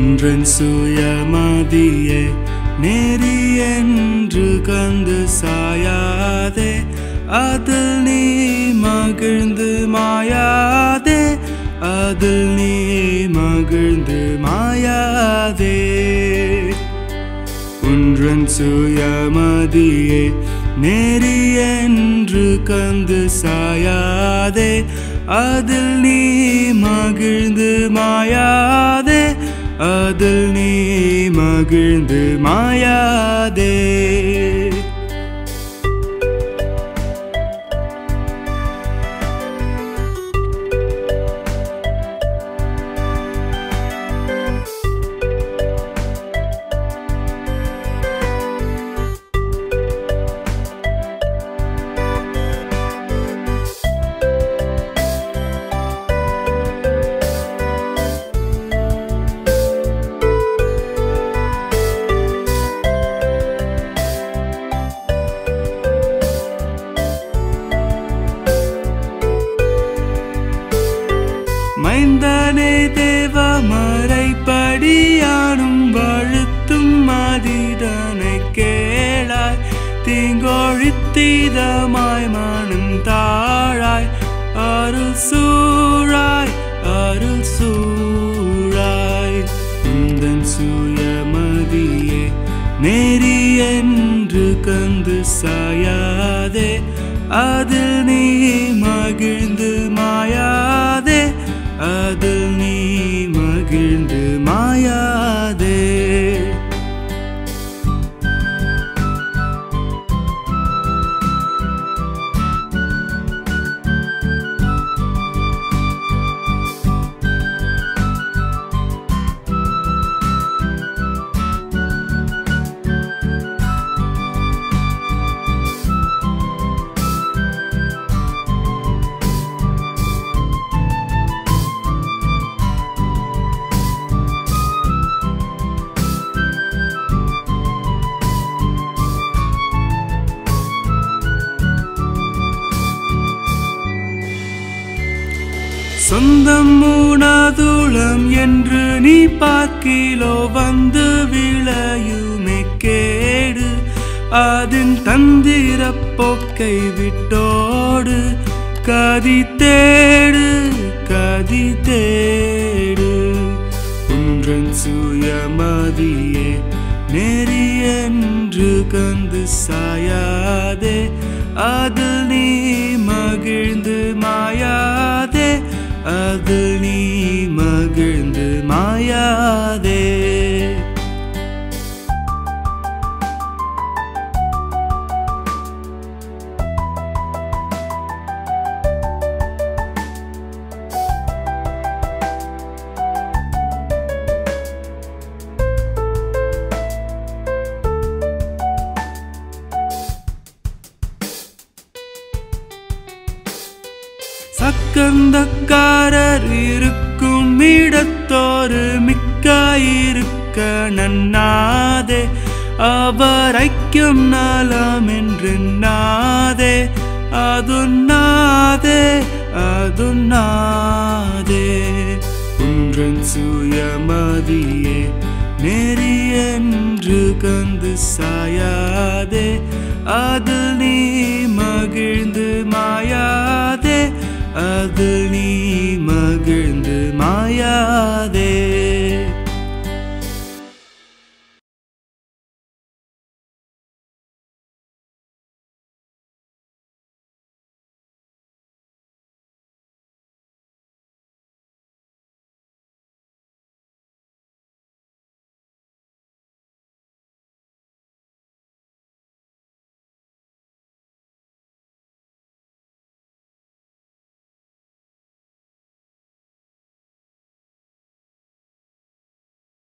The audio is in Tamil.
உன்றன் சுயமதியே நெறி என்று கந்து சாயாதே அதில் நீ மகிழ்ந்து மாயாதே அதில் நீ மகிழ்ந்து மாயாதே உன்றன் சுயமதியே நெறி என்று கந்து சாயாதே அதில் நீ மகிழ்ந்து மாயாதே அதில் நீ மகிழ்ந்து மாயாதே மைந்தனே தேவ மறைப்படியானும் வழுத்தும் மதிதனை கேளாய் தீங்கொழித்தீதமாய் மனம் தாழாய் அருள் சூழாய் அருள் சூழாய் உந்தன் சுயமதியே நெறி என்று கந்து சாயாதே அதில் நீ மகிழ்ந்து மாயாதே அதில் நீ மகிழ்ந்து மாயாதே சொந்தம் மூணாதுளம் என்று நீ பார்க்கிலோ வந்து விளையுமே கேடு அதன் தந்திர போக்கை விட்டோடு கதி தேடு கதி தேடு ஒன்றன் சுயமதியே நெறி என்று கந்து சாயாதே அதில் நீ மகிழ்ந்து மாயாதே அதில் நீ மகிழ்ந்து மாயாதே சக்கந்தக்காரர் இருக்கும் இடத்தோரு மிக்க இருக்க நன்னாதே அவர் ஐக்கியம் நலம் என்று நாதே அதுநாதே அதுநாதே ஒன்றன் சுயமதியே நெறி என்று கந்து சாயாதே அதில் நீ மகிழ்ந்து மாயாதே அதில் நீ